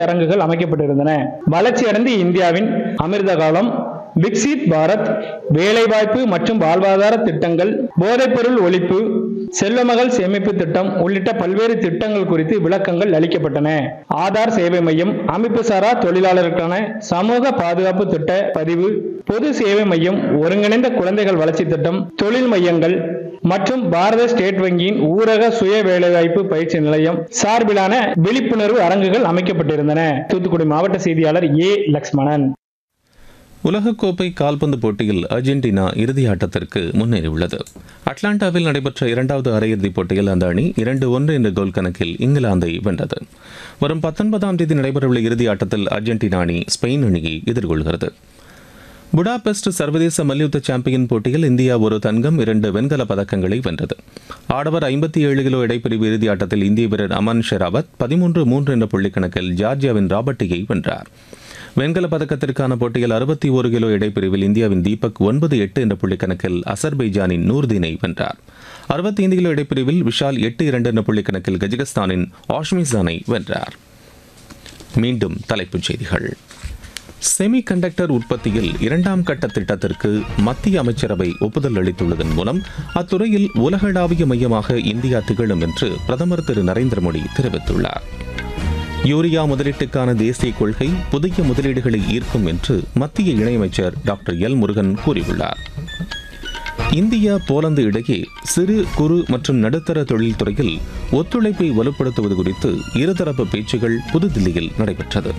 அரங்குகள் அமைக்கப்பட்டிருந்தன வளர்ச்சியடைந்த இந்தியாவின் அமிர்த காலம் விக்சித் பாரத் வேலைவாய்ப்பு மற்றும் வாழ்வாதார திட்டங்கள் போதைப்பொருள் ஒழிப்பு செல்வமகள் சேமிப்பு திட்டம் உள்ளிட்ட பல்வேறு திட்டங்கள் குறித்து விளக்கங்கள் அளிக்கப்பட்டன ஆதார் சேவை மையம் அமைப்பு சாரா தொழிலாளருக்கான சமூக பாதுகாப்பு திட்ட பதிவு பொது சேவை மையம் ஒருங்கிணைந்த குழந்தைகள் வளர்ச்சி திட்டம் தொழில் மையங்கள் மற்றும் பாரத ஸ்டேட் வங்கியின் ஊரக சுய வேலைவாய்ப்பு பயிற்சி நிலையம் சார்பிலான விழிப்புணர்வு அரங்குகள் அமைக்கப்பட்டிருந்தன தூத்துக்குடி மாவட்ட செய்தியாளர் ஏ லக்ஷ்மணன் உலகக்கோப்பை கால்பந்து போட்டியில் அர்ஜென்டினா இறுதி ஆட்டத்திற்கு முன்னேறியுள்ளது அட்லாண்டாவில் நடைபெற்ற இரண்டாவது அரையிறுதிப் போட்டியில் அந்த அணி இரண்டு ஒன்று என்ற கோல் கணக்கில் இங்கிலாந்தை வென்றது வரும் பத்தொன்பதாம் தேதி நடைபெறவுள்ள இறுதி ஆட்டத்தில் அர்ஜென்டினா அணி ஸ்பெயின் அணியை எதிர்கொள்கிறது புடாபெஸ்ட் சர்வதேச மல்யுத்த சாம்பியன் போட்டியில் இந்தியா ஒரு தங்கம் இரண்டு வெண்கல பதக்கங்களை வென்றது ஆடவர் ஐம்பத்தி ஏழு கிலோ இடைப்பிரிவு இறுதி ஆட்டத்தில் இந்திய வீரர் அமன் ஷெராவத் பதிமூன்று மூன்று என்ற புள்ளிக்கணக்கில் ஜார்ஜியாவின் ராபர்ட்டியை வென்றார் வெண்கல பதக்கத்திற்கான போட்டியில் அறுபத்தி ஒரு கிலோ இடைப்பிரிவில் இந்தியாவின் தீபக் ஒன்பது எட்டு என்ற புள்ளிக்கணக்கில் அசர்பைஜானின் நூர்தீனை வென்றார் அறுபத்தி ஐந்து கிலோ இடைப்பிரிவில் விஷால் எட்டு இரண்டு என்ற புள்ளிக்கணக்கில் கஜகஸ்தானின் ஆஷ்மிசானை வென்றார் மீண்டும் தலைப்புச் செய்திகள் செமி கண்டக்டர் உற்பத்தியில் இரண்டாம் கட்ட திட்டத்திற்கு மத்திய அமைச்சரவை ஒப்புதல் அளித்துள்ளதன் மூலம் அத்துறையில் உலகளாவிய மையமாக இந்தியா திகழும் என்று பிரதமர் திரு நரேந்திர மோடி தெரிவித்துள்ளார் யூரியா முதலீட்டுக்கான தேசிய கொள்கை புதிய முதலீடுகளை ஈர்க்கும் என்று மத்திய இணையமைச்சர் டாக்டர் எல் முருகன் கூறியுள்ளார் இந்தியா போலந்து இடையே சிறு குறு மற்றும் நடுத்தர தொழில்துறையில் ஒத்துழைப்பை வலுப்படுத்துவது குறித்து இருதரப்பு பேச்சுகள் புதுதில்லியில் நடைபெற்றது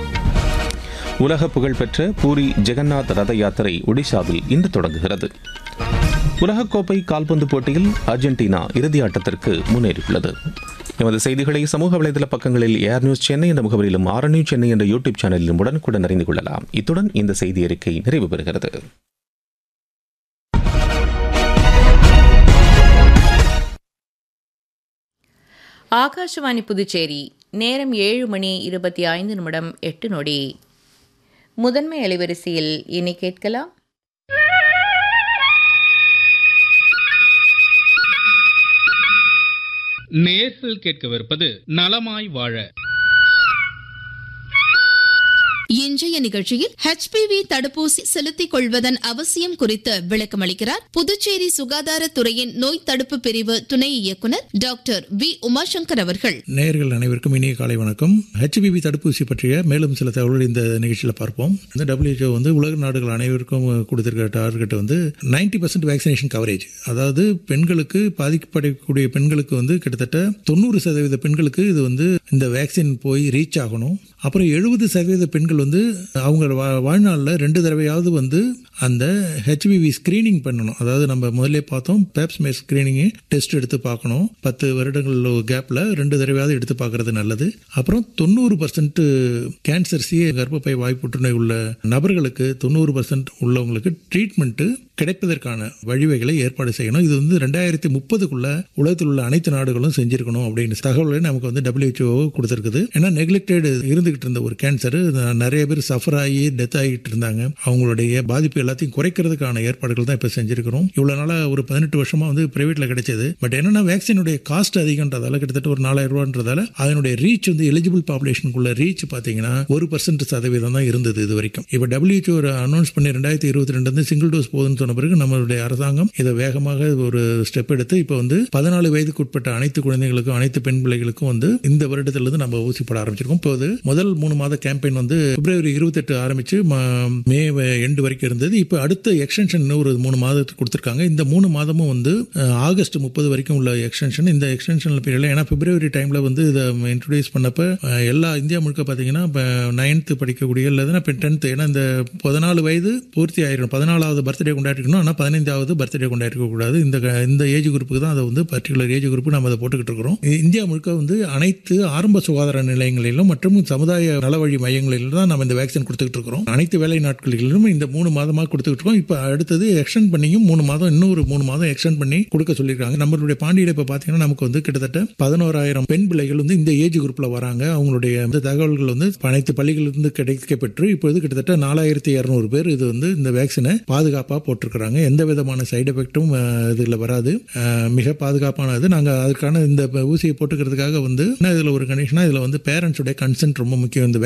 உலக புகழ்பெற்ற பூரி ஜெகநாத் ரத யாத்திரை ஒடிஷாவில் இன்று தொடங்குகிறது உலகக்கோப்பை கால்பந்து போட்டியில் அர்ஜென்டினா இறுதி ஆட்டத்திற்கு முன்னேறியுள்ளது எமது செய்திகளை சமூக வலைதள பக்கங்களில் ஏர் நியூஸ் சென்னை என்ற முகவரியிலும் ஆர் நியூஸ் சென்னை என்ற யூடியூப் சேனலிலும் உடனுக்குடன் அறிந்து கொள்ளலாம் இத்துடன் இந்த செய்தி அறிக்கை நிறைவு பெறுகிறது ஆகாஷவாணி புதுச்சேரி நேரம் ஏழு மணி இருபத்தி ஐந்து நிமிடம் எட்டு நொடி முதன்மை அலைவரிசையில் இனி கேட்கலாம் நேர்கள் கேட்கவிருப்பது நலமாய் வாழ இன்றைய நிகழ்ச்சியில் ஹெச்பிவி தடுப்பூசி செலுத்திக் கொள்வதன் அவசியம் குறித்து விளக்கமளிக்கிறார் புதுச்சேரி சுகாதாரத்துறையின் நோய் தடுப்பு பிரிவு துணை இயக்குனர் டாக்டர் வி உமாசங்கர் அவர்கள் நேயர்கள் அனைவருக்கும் இனிய காலை வணக்கம் ஹெச்பிவி தடுப்பூசி பற்றிய மேலும் சில தகவல்கள் இந்த நிகழ்ச்சியில் பார்ப்போம் இந்த டபிள்யூஹெச்ஓ வந்து உலக நாடுகள் அனைவருக்கும் கொடுத்திருக்கிற டார்கெட் வந்து நைன்டி பர்சன்ட் வேக்சினேஷன் கவரேஜ் அதாவது பெண்களுக்கு பாதிக்கப்படக்கூடிய பெண்களுக்கு வந்து கிட்டத்தட்ட தொண்ணூறு சதவீத பெண்களுக்கு இது வந்து இந்த வேக்சின் போய் ரீச் ஆகணும் அப்புறம் எழுபது சதவீத பெண்கள் வந்து அவங்க வா- வாழ்நாளில் ரெண்டு தடவையாவது வந்து அந்த ஹெச்பிவி ஸ்கிரீனிங் பண்ணணும் அதாவது நம்ம முதல்ல பார்த்தோம் பேப்ஸ்மே ஸ்கிரீனிங் டெஸ்ட் எடுத்து பார்க்கணும் பத்து வருடங்கள் கேப்பில் ரெண்டு தடவையாவது எடுத்து பார்க்கறது நல்லது அப்புறம் தொண்ணூறு பர்சன்ட் கேன்சர் சி கர்ப்பப்பை வாய் புற்றுநோய் உள்ள நபர்களுக்கு தொண்ணூறு பர்சன்ட் உள்ளவங்களுக்கு ட்ரீட்மெண்ட்டு கிடைப்பதற்கான வழிவகைகளை ஏற்பாடு செய்யணும் இது வந்து ரெண்டாயிரத்தி முப்பதுக்குள்ள உலகத்தில் உள்ள அனைத்து நாடுகளும் செஞ்சிருக்கணும் அப்படின்னு தகவல்களை நமக்கு வந்து WHO கொடுத்துருக்குது ஏன்னா நெக்லெக்டட் இருந்துகிட்டு இருந்த ஒரு கேன்சர் நிறைய பேர் சஃபர் ஆகி டெத் ஆகிட்டு இருந்தாங்க அவங்களுடைய பாதிப்பு எல்லாத்தையும் குறைக்கிறதுக்கான ஏற்பாடுகள் தான் இப்போ செஞ்சிருக்கிறோம் இவ்வளவு நாளா ஒரு பதினெட்டு வருஷமா வந்து பிரைவேட்ல கிடைச்சது பட் என்னன்னா வேக்சினுடைய காஸ்ட் அதிகன்றதால கிட்டத்தட்ட ஒரு நாலாயிரம் ரூபான்றதால அதனுடைய ரீச் வந்து எலிஜிபிள் பாப்புலேஷனுக்குள்ள ரீச் பார்த்தீங்கன்னா ஒரு பர்சன்ட் சதவீதம் தான் இருந்தது இது வரைக்கும் இப்போ WHO ஒரு அனௌன்ஸ் பண்ணி ரெண்டாயிரத்தி இருபத்தி ரெண்டு வந்து சிங்கிள் டோஸ் போதுன்னு சொன்ன பிறகு நம்மளுடைய அரசாங்கம் இதை வேகமாக ஒரு ஸ்டெப் எடுத்து இப்போ வந்து பதினாலு வயதுக்கு உட்பட்ட அனைத்து குழந்தைகளுக்கும் அனைத்து பெண் பிள்ளைகளுக்கும் வந்து இந்த வருடத்திலிருந்து நம்ம ஊசி போட ஆரம்பிச்சிருக்கோம் இப்போது முதல் மூணு மாத கேம்பெயின் வந்து பிப்ரவரி இருபத்தெட்டு ஆரம்பிச்சு ம- மே எண்டு வரைக்கும் இருந்தது இப்போ அடுத்த எக்ஸ்டென்ஷன் ஒரு மூணு மாதத்துக்கு கொடுத்துருக்காங்க இந்த மூணு மாதமும் வந்து அஹ், ஆகஸ்ட் முப்பது வரைக்கும் உள்ள எக்ஸ்டென்ஷன் இந்த எக்ஸ்டென்ஷன் பீரியட்ல ஏன்னா பிப்ரவரி டைம்ல வந்து இதை இன்ட்ரடியூஸ் பண்ணப்ப அஹ், எல்லா இந்தியா முழுக்க பார்த்தீங்கன்னா இப்போ நைன்த்து படிக்கக்கூடிய இல்லைன்னா இப்போ டென்த்து ஏன்னா இந்த பதினாலு வயது பூர்த்தி ஆயிரும் பதினாலாவது பர்த்டே கொண்டாடிக்கணும் ஆனால் பதினைந்தாவது பர்த்டே கொண்டாடிக்க கூடாது இந்த க- இந்த ஏஜ் குரூப்புக்கு தான் அதை வந்து பர்டிகுலர் ஏஜ் குரூப் நம்ம அதை போட்டுக்கிட்டு இருக்கிறோம் இ- இந்தியா முழுக்க வந்து அனைத்து ஆரம்ப சுகாதார நிலையங்களிலும் மற்றும் சமுதாய நலவழி மையங்களிலும் தான் நம்ம இந்த வேக்சின் கொடுத்துக்கிட்டு இருக்கிறோம் அனைத்து வேலை நாட்களிலும் இந்த மூணு மாதமாக கொடுத்துக்கிட்டு இருக்கோம் இப்போ அடுத்தது எக்ஸ்டெண்ட் பண்ணியும் மூணு மாதம் இன்னொரு மூணு மாதம் எக்ஸ்டெண்ட் பண்ணி கொடுக்க சொல்லியிருக்காங்க நம்மளுடைய பாண்டியில இப்போ பார்த்தீங்கன்னா நமக்கு வந்து கிட்டத்தட்ட பதினோராயிரம் பெண் பிள்ளைகள் வந்து இந்த ஏஜ் குரூப்ல வராங்க அவங்களுடைய இந்த தகவல்கள் வந்து அனைத்து பள்ளிகளிலிருந்து கிடைக்கப்பெற்று இப்போது கிட்டத்தட்ட நாலாயிரத்தி இரநூறு பேர் இது வந்து இந்த வேக்சினை பாதுகாப்பாக போட்டிருக்காங்க போட்டிருக்கிறாங்க எந்த விதமான சைடு எஃபெக்ட்டும் இதில் வராது அஹ், மிக பாதுகாப்பானது நாங்கள் அதுக்கான இந்த ஊசியை போட்டுக்கிறதுக்காக வந்து இதில் ஒரு கண்டிஷனாக இதில் வந்து பேரண்ட்ஸுடைய கன்சென்ட் ரொம்ப முக்கியம் இந்த